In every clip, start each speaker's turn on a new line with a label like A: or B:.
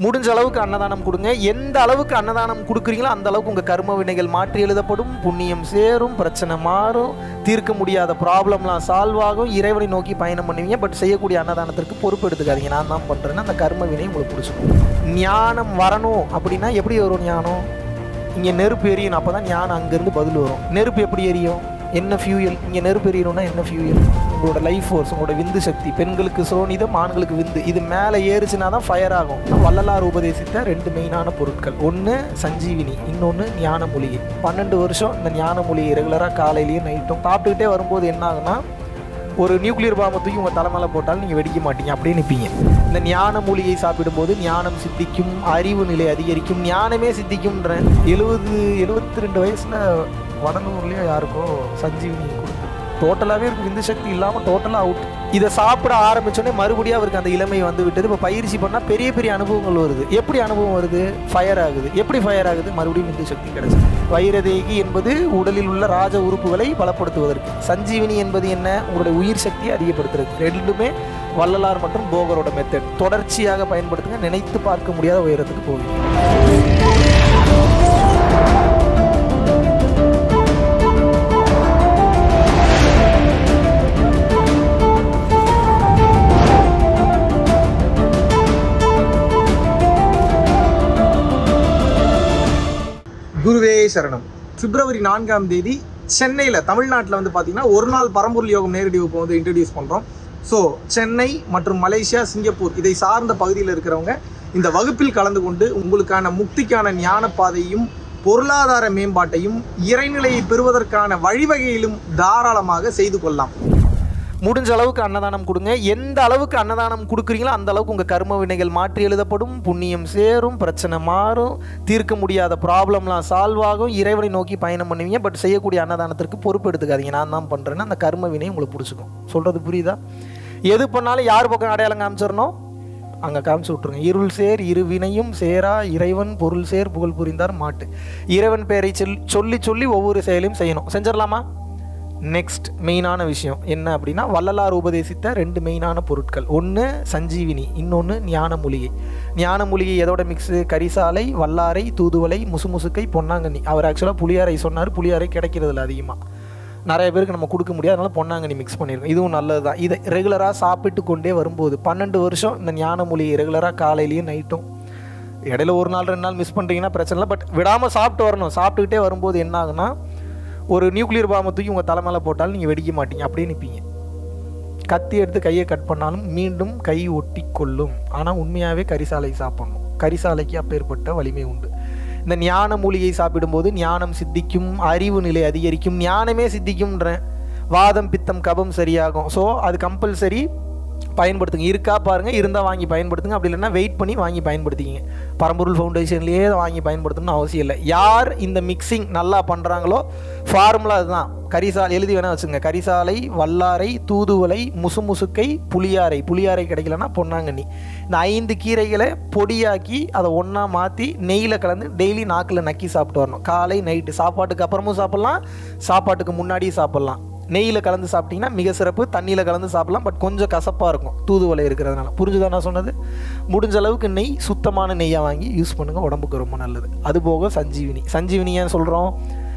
A: முடிஞ்ச அளவுக்கு அன்னதானம் கொடுங்க எந்த அளவுக்கு அன்னதானம் கொடுக்குறீங்களோ அந்த அளவுக்கு உங்கள் கர்ம வினைகள் மாற்றி எழுதப்படும் புண்ணியம் சேரும் பிரச்சனை மாறும் தீர்க்க முடியாத ப்ராப்ளம்லாம் சால்வ் ஆகும் இறைவனை நோக்கி பயணம் பண்ணுவீங்க பட் செய்யக்கூடிய அன்னதானத்திற்கு பொறுப்பு எடுத்துக்காதீங்க நான் தான் பண்ணுறேன்னா அந்த கர்ம வினை உங்களுக்கு பிடிச்சிக்கும் ஞானம் வரணும் அப்படின்னா எப்படி வரும் ஞானம் இங்கே நெருப்பு எரியணும் அப்போ தான் ஞானம் அங்கேருந்து பதில் வரும் நெருப்பு எப்படி எரியும் என்ன ஃபியூயல் இங்கே நெருப்பு எரியணும்னா என்ன ஃபியூயல் உங்களோட லைஃப் ஃபோர்ஸ் உங்களோட விந்து சக்தி பெண்களுக்கு சோனிதம் ஆண்களுக்கு விந்து இது மேலே ஏறுச்சுன்னா தான் ஃபயர் ஆகும் வள்ளலார் உபதேசித்த ரெண்டு மெயினான பொருட்கள் ஒன்று சஞ்சீவினி இன்னொன்று ஞான மூலிகை பன்னெண்டு வருஷம் இந்த ஞான மூலிகை ரெகுலராக காலையிலையும் நைட்டும் சாப்பிட்டுக்கிட்டே வரும்போது என்ன ஆகுனா ஒரு நியூக்ளியர் பாம்பை தூக்கி உங்கள் தலைமையில போட்டாலும் நீங்கள் வெடிக்க மாட்டீங்க அப்படியே நிற்பீங்க இந்த ஞான மூலிகை சாப்பிடும்போது ஞானம் சித்திக்கும் அறிவு நிலை அதிகரிக்கும் ஞானமே சித்திக்கும்ன்றேன் எழுபது எழுபத்தி ரெண்டு வயசில் வடலூர்லேயோ யாருக்கோ சஞ்சீவினி கொடுத்து டோட்டலாகவே இருக்கு விந்து சக்தி இல்லாமல் டோட்டலாக அவுட் இதை சாப்பிட ஆரம்பிச்சோடனே மறுபடியும் அவருக்கு அந்த இளமை வந்து விட்டது இப்போ பயிற்சி பண்ணால் பெரிய பெரிய அனுபவங்கள் வருது எப்படி அனுபவம் வருது ஃபயர் ஆகுது எப்படி ஃபயர் ஆகுது மறுபடியும் விந்து சக்தி கிடைச்சு வைரதேகி என்பது உடலில் உள்ள ராஜ உறுப்புகளை பலப்படுத்துவதற்கு சஞ்சீவினி என்பது என்ன உங்களுடைய உயிர் சக்தியை அதிகப்படுத்துறதுக்கு ரெண்டுமே வள்ளலார் மற்றும் போகரோட மெத்தட் தொடர்ச்சியாக பயன்படுத்துங்க நினைத்து பார்க்க முடியாத உயரத்துக்கு போவீங்க குருவே சரணம் பிப்ரவரி நான்காம் தேதி சென்னையில் தமிழ்நாட்டில் வந்து பார்த்தீங்கன்னா ஒரு நாள் பரம்பொருள் யோகம் நேரடி வகுப்பு வந்து இன்ட்ரடியூஸ் பண்ணுறோம் ஸோ சென்னை மற்றும் மலேசியா சிங்கப்பூர் இதை சார்ந்த பகுதியில் இருக்கிறவங்க இந்த வகுப்பில் கலந்து கொண்டு உங்களுக்கான முக்திக்கான ஞான பாதையும் பொருளாதார மேம்பாட்டையும் இறைநிலையை பெறுவதற்கான வழிவகையிலும் தாராளமாக செய்து கொள்ளலாம் முடிஞ்ச அளவுக்கு அன்னதானம் கொடுங்க எந்த அளவுக்கு அன்னதானம் கொடுக்குறீங்களோ அந்த அளவுக்கு உங்கள் கர்ம வினைகள் மாற்றி எழுதப்படும் புண்ணியம் சேரும் பிரச்சனை மாறும் தீர்க்க முடியாத ப்ராப்ளம்லாம் சால்வ் ஆகும் இறைவனை நோக்கி பயணம் பண்ணுவீங்க பட் செய்யக்கூடிய அன்னதானத்திற்கு பொறுப்பு எடுத்துக்காதீங்க நான் தான் பண்ணுறேன்னா அந்த கர்ம வினை உங்களுக்கு பிடிச்சிக்கும் சொல்கிறது புரியுதா எது பண்ணாலும் யார் பக்கம் அடையாளம் காமிச்சிடணும் அங்கே காமிச்சு விட்ருங்க இருள் சேர் இரு வினையும் சேரா இறைவன் பொருள் சேர் புகழ் புரிந்தார் மாட்டு இறைவன் பெயரை சொல் சொல்லி சொல்லி ஒவ்வொரு செயலையும் செய்யணும் செஞ்சிடலாமா நெக்ஸ்ட் மெயினான விஷயம் என்ன அப்படின்னா வள்ளலார் உபதேசித்த ரெண்டு மெயினான பொருட்கள் ஒன்று சஞ்சீவினி இன்னொன்று ஞான மூலிகை ஞான மூலிகை எதோட மிக்ஸு கரிசாலை வல்லாரை தூதுவளை முசுமுசுக்கை பொன்னாங்கண்ணி அவர் ஆக்சுவலாக புளியாரை சொன்னார் புளியாரை கிடைக்கிறதில்ல அதிகமாக நிறைய பேருக்கு நம்ம கொடுக்க முடியாது அதனால பொன்னாங்கண்ணி மிக்ஸ் பண்ணியிருக்கோம் இதுவும் நல்லது தான் இதை ரெகுலராக சாப்பிட்டு கொண்டே வரும்போது பன்னெண்டு வருஷம் இந்த ஞான மூலிகை ரெகுலராக காலையிலையும் நைட்டும் இடையில ஒரு நாள் ரெண்டு நாள் மிஸ் பண்ணுறீங்கன்னா பிரச்சனை இல்லை பட் விடாமல் சாப்பிட்டு வரணும் சாப்பிட்டுக்கிட்டே வரும்போது என்ன ஆகுனா ஒரு நியூக்ளியர் பாம்பை தூக்கி உங்கள் தலைமையில போட்டாலும் நீங்கள் வெடிக்க மாட்டீங்க அப்படியே நிற்பீங்க கத்தி எடுத்து கையை கட் பண்ணாலும் மீண்டும் கை ஒட்டி கொள்ளும் ஆனால் உண்மையாகவே கரிசாலை சாப்பிடணும் கரிசாலைக்கு அப்பேற்பட்ட வலிமை உண்டு இந்த ஞான மூலிகை சாப்பிடும்போது ஞானம் சித்திக்கும் அறிவு நிலை அதிகரிக்கும் ஞானமே சித்திக்கும்ன்றேன் வாதம் பித்தம் கபம் சரியாகும் ஸோ அது கம்பல்சரி பயன்படுத்துங்க இருக்கா பாருங்கள் இருந்தால் வாங்கி பயன்படுத்துங்க அப்படி இல்லைன்னா வெயிட் பண்ணி வாங்கி பயன்படுத்திக்கிங்க பரம்பொருள் ஃபவுண்டேஷன்லேயே வாங்கி பயன்படுத்தணும்னு அவசியம் இல்லை யார் இந்த மிக்சிங் நல்லா பண்ணுறாங்களோ ஃபார்முலா அதுதான் கரிசாலை எழுதி வேணால் வச்சுங்க கரிசாலை வல்லாரை தூதுவளை முசுமுசுக்கை புளியாரை புளியாரை கிடைக்கலன்னா பொன்னாங்கண்ணி இந்த ஐந்து கீரைகளை பொடியாக்கி அதை ஒன்றா மாற்றி நெய்யில் கலந்து டெய்லி நாக்கில் நக்கி சாப்பிட்டு வரணும் காலை நைட்டு சாப்பாட்டுக்கு அப்புறமும் சாப்பிட்லாம் சாப்பாட்டுக்கு முன்னாடியும் சாப்பிட்லாம் நெய்யில் கலந்து சாப்பிட்டீங்கன்னா மிக சிறப்பு தண்ணியில் கலந்து சாப்பிடலாம் பட் கொஞ்சம் கசப்பாக இருக்கும் தூதுவளை இருக்கிறதுனால புரிஞ்சுதா நான் சொன்னது முடிஞ்ச அளவுக்கு நெய் சுத்தமான நெய்யாக வாங்கி யூஸ் பண்ணுங்கள் உடம்புக்கு ரொம்ப நல்லது அதுபோக சஞ்சீவினி சஞ்சீவினி ஏன் சொல்கிறோம்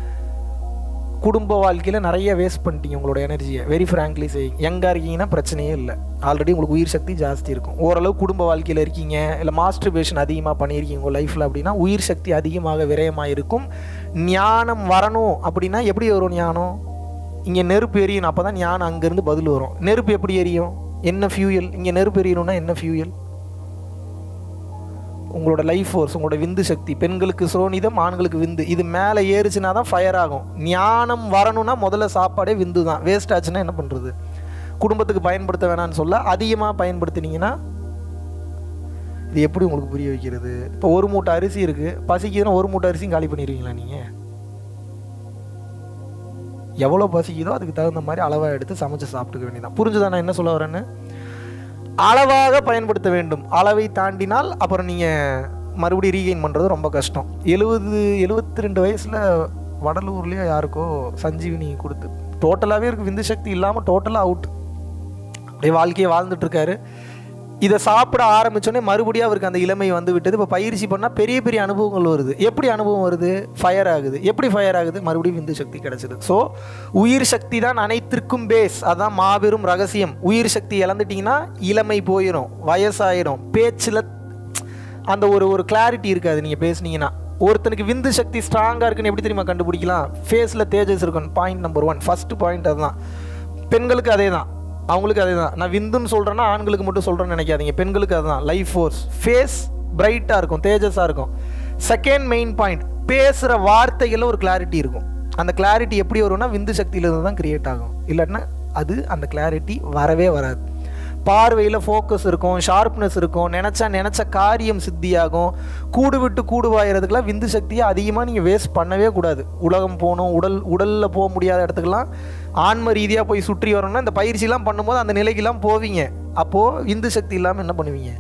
A: குடும்ப வாழ்க்கையில் நிறைய வேஸ்ட் பண்ணிட்டீங்க உங்களோட எனர்ஜியை வெரி ஃப்ராங்க்லி செய்யுங்க யங்காக இருக்கீங்கன்னா பிரச்சனையே இல்லை ஆல்ரெடி உங்களுக்கு உயிர் சக்தி ஜாஸ்தி இருக்கும் ஓரளவு குடும்ப வாழ்க்கையில் இருக்கீங்க இல்லை மாஸ்டர்பேஷன் அதிகமாக பண்ணியிருக்கீங்க உங்கள் லைஃப்பில் அப்படின்னா உயிர் சக்தி அதிகமாக விரயமாக இருக்கும் ஞானம் வரணும் அப்படின்னா எப்படி வரும் ஞானம் இங்கே நெருப்பு எரியணும் அப்போ தான் ஞானம் அங்கேருந்து பதில் வரும் நெருப்பு எப்படி எரியும் என்ன ஃபியூயல் இங்கே நெருப்பு எரியணும்னா என்ன ஃபியூயல் உங்களோட லைஃப் ஃபோர்ஸ் உங்களோட விந்து சக்தி பெண்களுக்கு சோனிதம் ஆண்களுக்கு விந்து இது மேலே ஏறுச்சுன்னா தான் ஃபயர் ஆகும் ஞானம் வரணும்னா முதல்ல சாப்பாடே விந்து தான் வேஸ்ட் ஆச்சுன்னா என்ன பண்ணுறது குடும்பத்துக்கு பயன்படுத்த வேணாம்னு சொல்ல அதிகமாக பயன்படுத்தினீங்கன்னா இது எப்படி உங்களுக்கு புரிய வைக்கிறது இப்போ ஒரு மூட்டை அரிசி இருக்குது பசிக்குதுன்னா ஒரு மூட்டை அரிசியும் காலி பண்ணிடுவீங்களா நீங்கள் எவ்வளோ பசிக்குதோ அதுக்கு தகுந்த மாதிரி அளவாக எடுத்து சமைச்சு சாப்பிட்டுக்க வேண்டியதான் புரிஞ்சுதா நான் என்ன சொல்ல வரேன்னு அளவாக பயன்படுத்த வேண்டும் அளவை தாண்டினால் அப்புறம் நீங்கள் மறுபடியும் ரீகெயின் பண்ணுறது ரொம்ப கஷ்டம் எழுபது எழுபத்தி ரெண்டு வயசில் வடலூர்லேயோ யாருக்கோ சஞ்சீவினி கொடுத்து டோட்டலாகவே இருக்கு விந்து சக்தி இல்லாமல் டோட்டலாக அவுட் அப்படியே வாழ்க்கையை வாழ்ந்துட்டுருக்காரு இதை சாப்பிட ஆரம்பிச்சோடனே மறுபடியும் அவருக்கு அந்த இளமை வந்து விட்டது இப்போ பயிற்சி பண்ணால் பெரிய பெரிய அனுபவங்கள் வருது எப்படி அனுபவம் வருது ஃபயர் ஆகுது எப்படி ஃபயர் ஆகுது மறுபடியும் விந்து சக்தி கிடைச்சிது ஸோ உயிர் சக்தி தான் அனைத்திற்கும் பேஸ் அதான் மாபெரும் ரகசியம் உயிர் சக்தி இழந்துட்டிங்கன்னா இளமை போயிடும் வயசாயிரும் பேச்சில் அந்த ஒரு ஒரு கிளாரிட்டி இருக்காது நீங்கள் பேசுனீங்கன்னா ஒருத்தனுக்கு விந்து சக்தி ஸ்ட்ராங்காக இருக்குன்னு எப்படி தெரியுமா கண்டுபிடிக்கலாம் ஃபேஸில் தேஜஸ் இருக்கும் point number one first point அதுதான் பெண்களுக்கு அதே தான் அவங்களுக்கு அதே தான் நான் விந்துன்னு சொல்கிறேன்னா ஆண்களுக்கு மட்டும் சொல்கிறேன்னு நினைக்காதீங்க பெண்களுக்கு அதுதான் லைஃப் ஃபோர்ஸ் ஃபேஸ் பிரைட்டாக இருக்கும் தேஜஸாக இருக்கும் செகண்ட் மெயின் பாயிண்ட் பேசுகிற வார்த்தைகளில் ஒரு கிளாரிட்டி இருக்கும் அந்த கிளாரிட்டி எப்படி வரும்னா விந்து சக்தியிலிருந்து தான் கிரியேட் ஆகும் இல்லாட்டினா அது அந்த கிளாரிட்டி வரவே வராது பார்வையில் ஃபோக்கஸ் இருக்கும் ஷார்ப்னஸ் இருக்கும் நினச்சா நினச்ச காரியம் சித்தியாகும் கூடு விட்டு கூடு வாயறதுக்கெல்லாம் விந்து சக்தியை அதிகமாக நீங்கள் வேஸ்ட் பண்ணவே கூடாது உலகம் போகணும் உடல் உடலில் போக முடியாத இடத்துக்கெல்லாம் ஆன்ம ரீதியாக போய் சுற்றி வரணும்னா இந்த பயிற்சிலாம் பண்ணும்போது அந்த நிலைக்கெல்லாம் போவீங்க அப்போது விந்து சக்தி இல்லாமல் என்ன பண்ணுவீங்க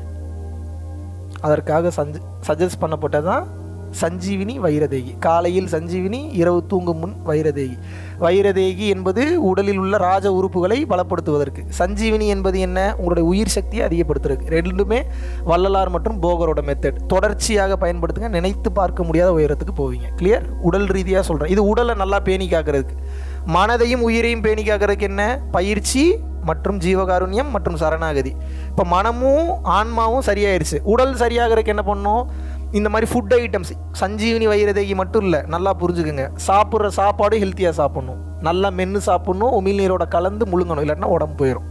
A: அதற்காக சஞ்ச சஜஸ்ட் பண்ணப்பட்டதான் சஞ்சீவினி வைரதேகி காலையில் சஞ்சீவினி இரவு தூங்கும் முன் வைரதேகி வைரதேகி என்பது உடலில் உள்ள ராஜ உறுப்புகளை பலப்படுத்துவதற்கு சஞ்சீவினி என்பது என்ன உங்களுடைய உயிர் சக்தியை அதிகப்படுத்துறதுக்கு ரெண்டுமே வள்ளலார் மற்றும் போகரோட மெத்தட் தொடர்ச்சியாக பயன்படுத்துங்க நினைத்து பார்க்க முடியாத உயரத்துக்கு போவீங்க கிளியர் உடல் ரீதியாக சொல்கிறேன் இது உடலை நல்லா பேணி காக்கிறதுக்கு மனதையும் உயிரையும் பேணி காக்கிறதுக்கு என்ன பயிற்சி மற்றும் ஜீவகாருண்யம் மற்றும் சரணாகதி இப்போ மனமும் ஆன்மாவும் சரியாயிருச்சு உடல் சரியாகிறதுக்கு என்ன பண்ணணும் இந்த மாதிரி ஃபுட் ஐட்டம்ஸ் சஞ்சீவினி வைரதேகி மட்டும் இல்லை நல்லா புரிஞ்சுக்குங்க சாப்பிட்ற சாப்பாடு ஹெல்த்தியாக சாப்பிட்ணும் நல்லா மென்று சாப்பிட்ணும் உமிழ் நீரோட கலந்து முழுங்கணும் இல்லாட்டினா உடம்பு போயிடும்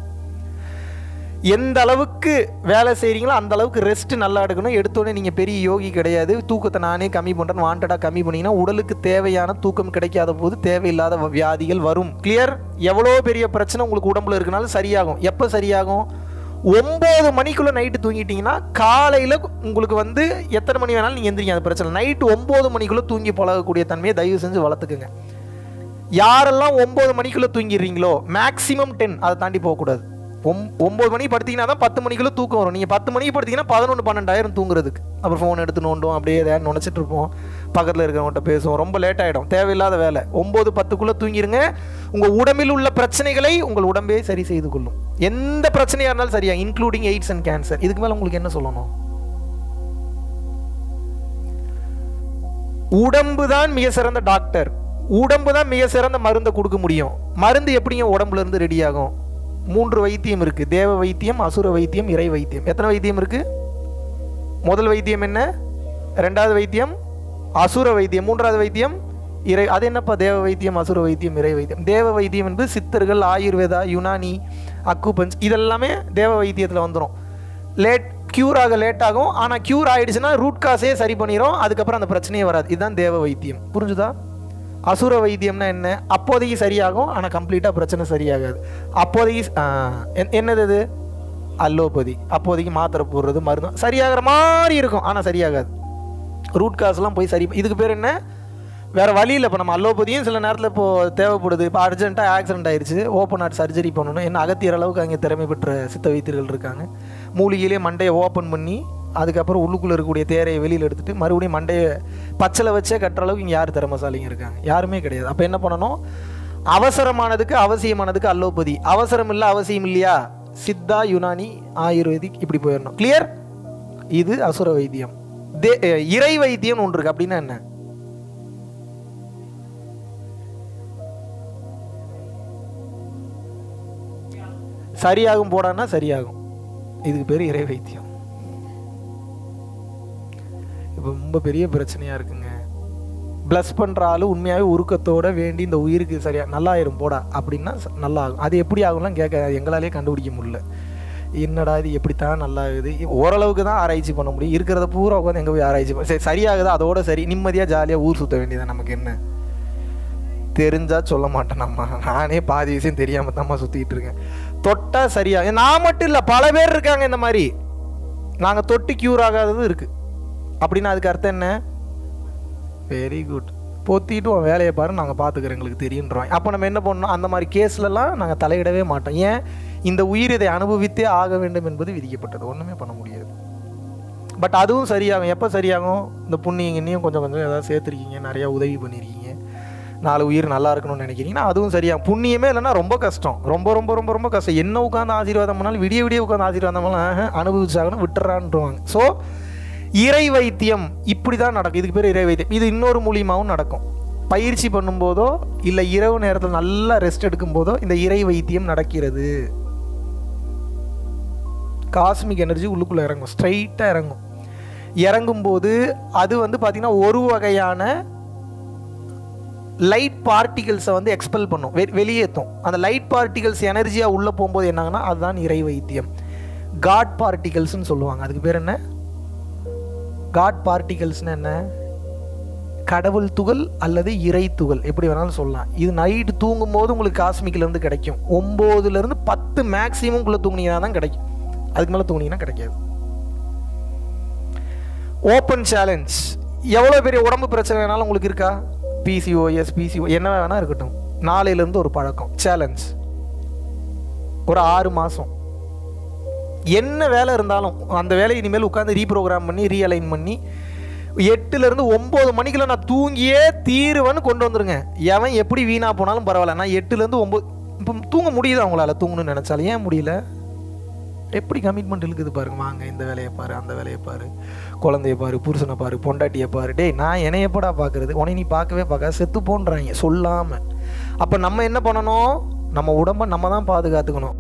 A: எந்த அளவுக்கு வேலை செய்கிறீங்களோ அந்த அளவுக்கு ரெஸ்ட் நல்லா எடுக்கணும் எடுத்தோடனே நீங்கள் பெரிய யோகி கிடையாது தூக்கத்தை நானே கம்மி பண்ணுறேன் வாண்டடாக கம்மி பண்ணிங்கன்னா உடலுக்கு தேவையான தூக்கம் கிடைக்காத போது தேவையில்லாத வ- வியாதிகள் வரும் கிளியர் எவ்வளோ பெரிய பிரச்சனை உங்களுக்கு உடம்புல இருக்கனாலும் சரியாகும் எப்போ சரியாகும் ஒம்பது மணிக்குள்ளே நைட்டு தூங்கிட்டீங்கன்னா காலையில் உங்களுக்கு வந்து எத்தனை மணி வேணாலும் நீங்கள் எந்திரிங்க அது பிரச்சனை நைட்டு ஒம்பது மணிக்குள்ளே தூங்கி பழகக்கூடிய தன்மையை தயவு செஞ்சு வளர்த்துக்குங்க யாரெல்லாம் ஒம்பது மணிக்குள்ளே தூங்கிடுறீங்களோ மேக்ஸிமம் டென் அதை தாண்டி போகக்கூடாது ஒம் ஒம்பது மணி படுத்தீங்கன்னா தான் பத்து மணிக்குள்ளே தூக்கம் வரும் நீங்கள் பத்து மணிக்கு படுத்தீங்கன்னா பதினொன்று பன்னெண்டாயிரம் தூங்குறதுக்கு அப்புறம் ஃபோன் எடுத்து நோண்டும் அப்படியே எதாவது நினச்சிட்டு இருப்போம் பக்கத்தில் இருக்கிறவங்கள்ட்ட பேசுவோம் ரொம்ப லேட் ஆகிடும் தேவையில்லாத வேலை ஒம்பது பத்துக்குள்ளே தூங்கிடுங்க உங்கள் உடம்பில் உள்ள பிரச்சனைகளை உங்கள் உடம்பே சரி செய்து கொள்ளும் எந்த பிரச்சனையாக இருந்தாலும் சரியா இன்க்ளூடிங் எய்ட்ஸ் அண்ட் கேன்சர் இதுக்கு மேலே உங்களுக்கு என்ன சொல்லணும் உடம்பு தான் மிக சிறந்த டாக்டர் உடம்பு தான் மிக சிறந்த மருந்தை கொடுக்க முடியும் மருந்து எப்படிங்க உடம்புல இருந்து ரெடி ஆகும் மூன்று வைத்தியம் இருக்கு தேவ வைத்தியம் அசுர வைத்தியம் இறை வைத்தியம் எத்தனை வைத்தியம் இருக்கு முதல் வைத்தியம் என்ன ரெண்டாவது வைத்தியம் அசுர வைத்தியம் மூன்றாவது வைத்தியம் இறை அது என்னப்பா தேவ வைத்தியம் அசுர வைத்தியம் இறை வைத்தியம் தேவ வைத்தியம் என்பது சித்தர்கள் ஆயுர்வேதா யுனானி அக்குபஞ்ச் இதெல்லாமே தேவ வைத்தியத்தில் வந்துடும் லேட் க்யூர் ஆக லேட் ஆகும் ஆனால் க்யூர் ஆயிடுச்சுன்னா ரூட் காசே சரி பண்ணிடும் அதுக்கப்புறம் அந்த பிரச்சனையே வராது இதுதான் தேவ வைத்தியம் புரிஞ்சுதா அசுர வைத்தியம்னா என்ன அப்போதைக்கு சரியாகும் ஆனால் கம்ப்ளீட்டாக பிரச்சனை சரியாகாது அப்போதைக்கு ஆ, என்- என்னது இது அல்லோபதி அப்போதைக்கு மாத்திரை போடுறது மருந்து சரியாகிற மாதிரி இருக்கும் ஆனால் சரியாகாது ரூட் காஸ்லாம் போய் சரி இதுக்கு பேர் என்ன வேற வழி இல்லை இப்போ நம்ம அல்லோபதியும் சில நேரத்தில் இப்போ தேவைப்படுது இப்போ அர்ஜென்ட்டாக ஆக்சிடென்ட் ஆயிடுச்சு ஓப்பன் ஹார்ட் சர்ஜரி பண்ணணும் என்ன அகத்தியர் அளவுக்கு அங்கே திறமை பெற்ற சித்த வைத்தியர்கள் இருக்காங்க மூலிகையிலே மண்டையை ஓப்பன் பண்ணி அதுக்கப்புறம் உள்ளுக்குள்ளே இருக்கக்கூடிய தேரையை வெளியில் எடுத்துட்டு மறுபடியும் மண்டையை பச்சலை வச்சே கட்டுற அளவுக்கு இங்கே யார் திறமசாலிங்க இருக்காங்க யாருமே கிடையாது அப்போ என்ன பண்ணணும் அவசரமானதுக்கு அவசியமானதுக்கு அல்லோபதி அவசரம் இல்லை அவசியம் இல்லையா சித்தா யுனானி ஆயுர்வேதிக் இப்படி போயிடணும் கிளியர் இது அசுர வைத்தியம் தே அஹ் இறை வைத்தியம் ஒன்று இருக்கு அப்படின்னா என்ன சரியாகும் போடான்னா சரியாகும் இதுக்கு பேர் இறை வைத்தியம் இப்போ ரொம்ப பெரிய பிரச்சனையாக இருக்குங்க ப்ளஸ் பண்ணுற ஆள் உண்மையாகவே உருக்கத்தோட வேண்டி இந்த உயிருக்கு சரியா நல்லாயிரும் போடா அப்படின்னா ச- நல்லா ஆகும் அது எப்படி ஆகும்லாம் கேட்க எங்களாலே கண்டுபிடிக்க முடியல என்னடா இது எப்படித்தான் நல்லா ஆகுது இ- ஓரளவுக்கு தான் ஆராய்ச்சி பண்ண முடியும் இருக்கிறத பூரா உட்காந்து எங்கே போய் ஆராய்ச்சி பண்ண சரி சரியாகுதா அதோட சரி நிம்மதியாக ஜாலியாக ஊர் சுற்ற வேண்டியதான் நமக்கு என்ன தெரிஞ்சா சொல்ல மாட்டேன் நம்ம நானே பாதி விஷயம் தெரியாம தாம்மா சுத்திட்டு இருக்கேன் தொட்டா சரியா நான் மட்டும் இல்லை பல பேர் இருக்காங்க இந்த மாதிரி நாங்கள் தொட்டு க்யூர் ஆகாதது இருக்கு அப்படின்னா அதுக்கு அர்த்தம் என்ன வெரி குட் பொத்திட்டு உன் வேலையை பாரு நாங்கள் பார்த்துக்கிறோம் எங்களுக்கு தெரியுன்றோம் அப்போ நம்ம என்ன பண்ணோம் அந்த மாதிரி கேஸ்லலாம் நாங்கள் தலையிடவே மாட்டோம் ஏன் இந்த உயிர் இதை அனுபவித்தே ஆக வேண்டும் என்பது விதிக்கப்பட்டது ஒன்றுமே பண்ண முடியாது பட் அதுவும் சரியாகும் எப்போ சரியாகும் இந்த புண்ணியம் இன்னும் கொஞ்சம் கொஞ்சம் ஏதாவது சேர்த்துருக்கீங்க நிறையா உதவி பண்ணியிருக்கீங்க நாலு உயிர் நல்லா இருக்கணும்னு நினைக்கிறீங்கன்னா அதுவும் சரியா புண்ணியமே இல்லைன்னா ரொம்ப கஷ்டம் ரொம்ப ரொம்ப ரொம்ப ரொம்ப கஷ்டம் என்ன உட்காந்து ஆசீர்வாதம் பண்ணாலும் விடிய விடிய உட்காந்து ஆசீர்வாதம் பண்ணாலும் அனுபவிச்சாகணும் விட்டுறான்ட்டுருவாங்க ஸோ இறை வைத்தியம் இப்படி தான் நடக்கும் இதுக்கு பேர் இறை வைத்தியம் இது இன்னொரு மூலியமாகவும் நடக்கும் பயிற்சி பண்ணும்போதோ இல்லை இரவு நேரத்தில் நல்லா ரெஸ்ட் எடுக்கும்போதோ இந்த இறை வைத்தியம் நடக்கிறது காஸ்மிக் எனர்ஜி உள்ளுக்குள்ளே இறங்கும் ஸ்ட்ரைட்டாக இறங்கும் இறங்கும்போது அது வந்து பார்த்திங்கன்னா ஒரு வகையான லைட் பார்ட்டிகல்ஸை வந்து எக்ஸ்பெல் பண்ணும் வெ வெளியேற்றும் அந்த லைட் பார்ட்டிகல்ஸ் எனர்ஜியாக உள்ளே போகும்போது என்னாங்கன்னா அதுதான் இறை வைத்தியம் காட் பார்ட்டிகல்ஸ்னு சொல்லுவாங்க அதுக்கு பேர் என்ன காட் பார்ட்டிகல்ஸ்னு என்ன கடவுள் துகள் அல்லது இறை துகள் எப்படி வேணாலும் சொல்லலாம் இது நைட்டு தூங்கும் போது உங்களுக்கு காஸ்மிக்லேருந்து கிடைக்கும் ஒம்போதுலேருந்து பத்து மேக்ஸிமம் குள்ளே தூங்குனீங்கன்னா தான் கிடைக்கும் அதுக்கு மேலே தூங்குனீங்கன்னா கிடைக்காது ஓப்பன் சேலஞ்ச் எவ்வளோ பெரிய உடம்பு பிரச்சனை வேணாலும் உங்களுக்கு இருக்கா பிசிஓஎஸ் பிசிஓ என்ன வேணால் இருக்கட்டும் நாளையிலேருந்து ஒரு பழக்கம் சேலஞ்ச் ஒரு ஆறு மாதம் என்ன வேலை இருந்தாலும் அந்த வேலையை இனிமேல் உட்காந்து ரீப்ரோக்ராம் பண்ணி ரீஅலைன் பண்ணி எட்டுலேருந்து ஒம்பது மணிக்குள்ள நான் தூங்கியே தீருவேன்னு கொண்டு வந்துருங்க எவன் எப்படி வீணாக போனாலும் பரவாயில்ல நான் எட்டுலேருந்து ஒம்பது இப்போ தூங்க முடியுதா அவங்களால தூங்கணும்னு நினச்சாலும் ஏன் முடியல எப்படி கமிட்மெண்ட் இருக்குது பாருங்க வாங்க இந்த வேலையை பாரு அந்த வேலையை பாரு குழந்தைய பாரு புருஷனை பாரு பொண்டாட்டியை பாரு டேய் நான் என்னை எப்படா பார்க்குறது உன்னை நீ பார்க்கவே பார்க்க செத்து போன்றாங்க சொல்லாமல் அப்போ நம்ம என்ன பண்ணணும் நம்ம உடம்பை நம்ம தான் பாதுகாத்துக்கணும்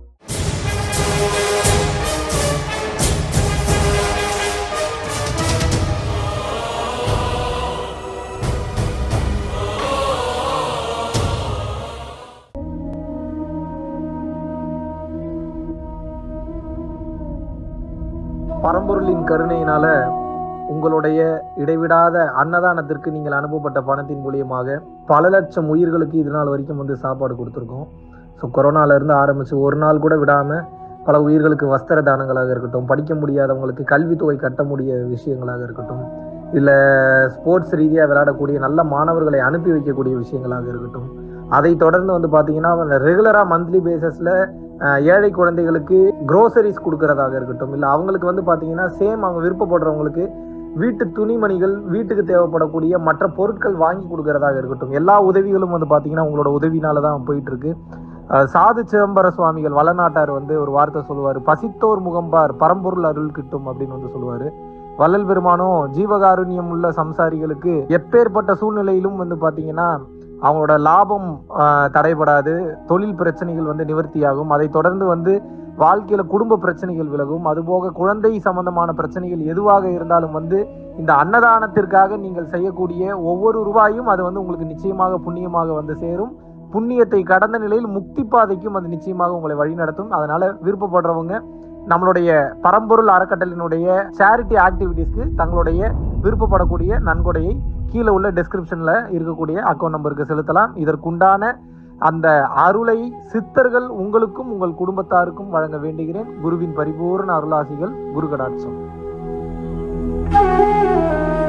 A: பரம்பொருளின் கருணையினால உங்களுடைய இடைவிடாத அன்னதானத்திற்கு நீங்கள் அனுப்பப்பட்ட பணத்தின் மூலியமாக பல லட்சம் உயிர்களுக்கு இது நாள் வரைக்கும் வந்து சாப்பாடு கொடுத்துருக்கோம் ஸோ கொரோனால இருந்து ஆரம்பிச்சு ஒரு நாள் கூட விடாம பல உயிர்களுக்கு வஸ்திர தானங்களாக இருக்கட்டும் படிக்க முடியாதவங்களுக்கு கல்வித்தொகை கட்ட முடிய விஷயங்களாக இருக்கட்டும் இல்லை ஸ்போர்ட்ஸ் ரீதியாக விளையாடக்கூடிய நல்ல மாணவர்களை அனுப்பி வைக்கக்கூடிய விஷயங்களாக இருக்கட்டும் அதை தொடர்ந்து வந்து பார்த்தீங்கன்னா ரெகுலராக மந்த்லி பேசிஸில் ஏழை குழந்தைகளுக்கு க்ரோசரிஸ் கொடுக்கறதாக இருக்கட்டும் இல்லை அவங்களுக்கு வந்து பார்த்தீங்கன்னா சேம் அவங்க விருப்பப்படுறவங்களுக்கு வீட்டு துணிமணிகள் வீட்டுக்கு தேவைப்படக்கூடிய மற்ற பொருட்கள் வாங்கி கொடுக்கறதாக இருக்கட்டும் எல்லா உதவிகளும் வந்து பார்த்தீங்கன்னா உங்களோட உதவினால தான் போயிட்டு இருக்கு அஹ் சாது சிதம்பர சுவாமிகள் வளநாட்டார் வந்து ஒரு வார்த்தை சொல்லுவார் பசித்தோர் முகம்பார் பரம்பொருள் அருள் கிட்டும் அப்படின்னு வந்து சொல்லுவார் வள்ளல் பெருமானும் ஜீவகாருண்யம் உள்ள சம்சாரிகளுக்கு எப்பேற்பட்ட சூழ்நிலையிலும் வந்து பார்த்தீங்கன்னா அவங்களோட லாபம் ஆஹ், தடைபடாது தொழில் பிரச்சனைகள் வந்து நிவர்த்தியாகும் அதை தொடர்ந்து வந்து வாழ்க்கையில குடும்ப பிரச்சனைகள் விலகும் அதுபோக குழந்தை சம்பந்தமான பிரச்சனைகள் எதுவாக இருந்தாலும் வந்து இந்த அன்னதானத்திற்காக நீங்கள் செய்யக்கூடிய ஒவ்வொரு ரூபாயும் அது வந்து உங்களுக்கு நிச்சயமாக புண்ணியமாக வந்து சேரும் புண்ணியத்தை கடந்த நிலையில் முக்தி பாதைக்கும் அது நிச்சயமாக உங்களை வழிநடத்தும் அதனால விருப்பப்படுறவங்க நம்மளுடைய பரம்பொருள் அறக்கட்டளினுடைய சேரிட்டி ஆக்டிவிட்டீஸ்க்கு தங்களுடைய விருப்பப்படக்கூடிய நன்கொடையை கீழே உள்ள டெஸ்கிரிப்ஷன்ல இருக்கக்கூடிய அக்கௌண்ட் நம்பருக்கு செலுத்தலாம் இதற்குண்டான அந்த அருளை சித்தர்கள் உங்களுக்கும் உங்கள் குடும்பத்தாருக்கும் வழங்க வேண்டுகிறேன் குருவின் பரிபூர்ண அருளாசிகள் குரு கடாட்சம்